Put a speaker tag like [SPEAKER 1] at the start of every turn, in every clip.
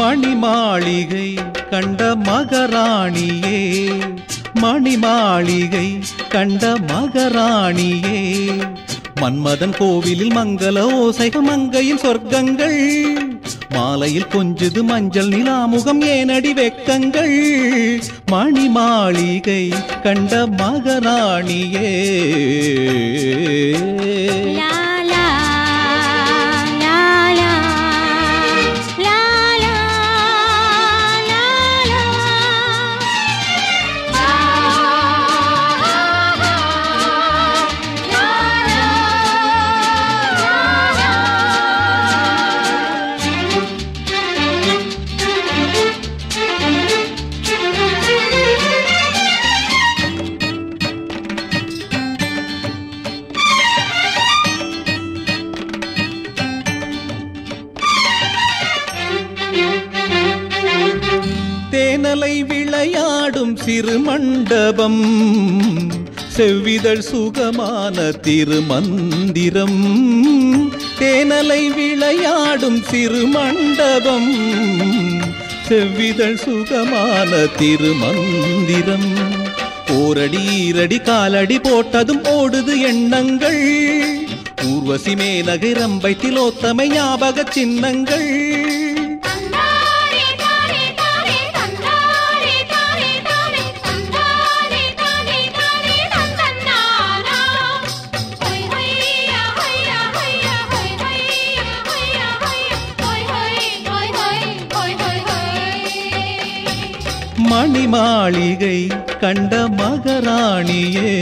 [SPEAKER 1] மணி மாளிகை கண்ட மகராணியே மணி மாளிகை கண்ட மகராணியே மன்மதன் கோவிலில் மங்கள ஓசைகள் மங்கையின் சொர்க்கங்கள் மாலையில் கொஞ்சுது மஞ்சள் நிலாமுகம் ஏனடி வெக்கங்கள் மணி மாளிகை கண்ட மகராணியே
[SPEAKER 2] லா லா லா லா லா லா லா லா
[SPEAKER 1] தேனலை விளையாடும் சிறு மண்டபம் செவ்விதழ் சுகமான திருமந்திரம் தேனலை விளையாடும் சிறு மண்டபம் செவ்விதழ் சுகமான திருமந்திரம் ஓரடி ஈரடி காலடி போட்டதும் ஓடுது எண்ணங்கள் ஊர்வசி மேனகை ரம்பை திலோத்தமை ஞாபக சின்னங்கள்
[SPEAKER 2] தந்தாரே தாரே தாரே தந்தாரே தாரே தாரே தந்தாரே தாரே தாரே தந்தன்னானா ஹொய் ஹொய்யா ஹொய்யா ஹொய்யா ஹொய் ஹொய்யா ஹொய்யா ஹொய்யா ஹொய் ஹொய் ஹொய் ஹொய் ஹொய் ஹொய்
[SPEAKER 1] மணி மாளிகை கண்ட மகராணியே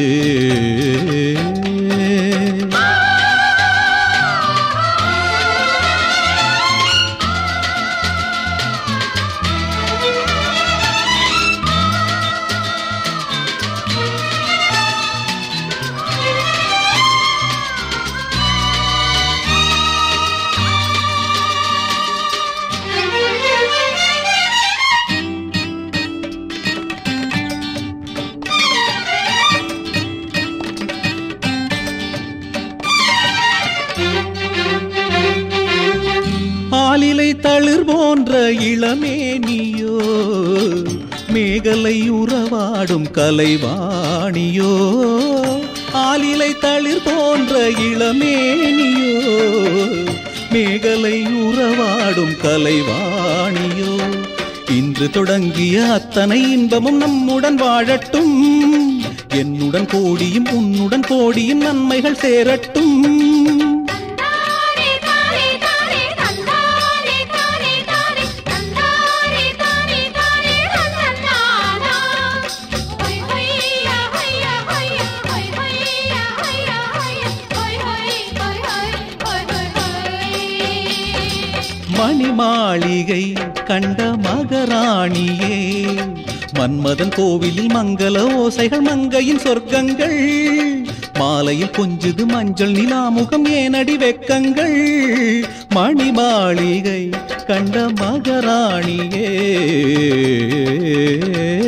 [SPEAKER 1] ஆலிலை தளிர் போன்ற இளமேனியோ மேகலை உறவாடும் கலைவாணியோ ஆலிலை தளிர் போன்ற இளமேனியோ மேகலை உறவாடும் கலைவாணியோ இன்று தொடங்கிய அத்தனை இன்பமும் நம்முடன் வாழட்டும் என்னுடன் கோடியும் உன்னுடன் கோடியும் நன்மைகள் சேரட்டும்
[SPEAKER 2] தந்தாரே தாரே தாரே தந்தாரே தாரே தாரே தந்தாரே தாரே தாரே தந்தன்னானா ஹொய் ஹொய்யா ஹொய்யா ஹொய்யா ஹொய் ஹொய்யா ஹொய்யா ஹொய்யா ஹொய் ஹொய் ஹொய் ஹொய் ஹொய் ஹொய்
[SPEAKER 1] மணி மாளிகை கண்ட மகராணியே மன்மதன் கோவிலில் மங்கள ஓசைகள் மங்கையின் சொர்க்கங்கள் மாலையில் கொஞ்சுது மஞ்சள் நிலாமுகம் ஏனடி வெக்கங்கள் மணி மாளிகை கண்ட மகராணியே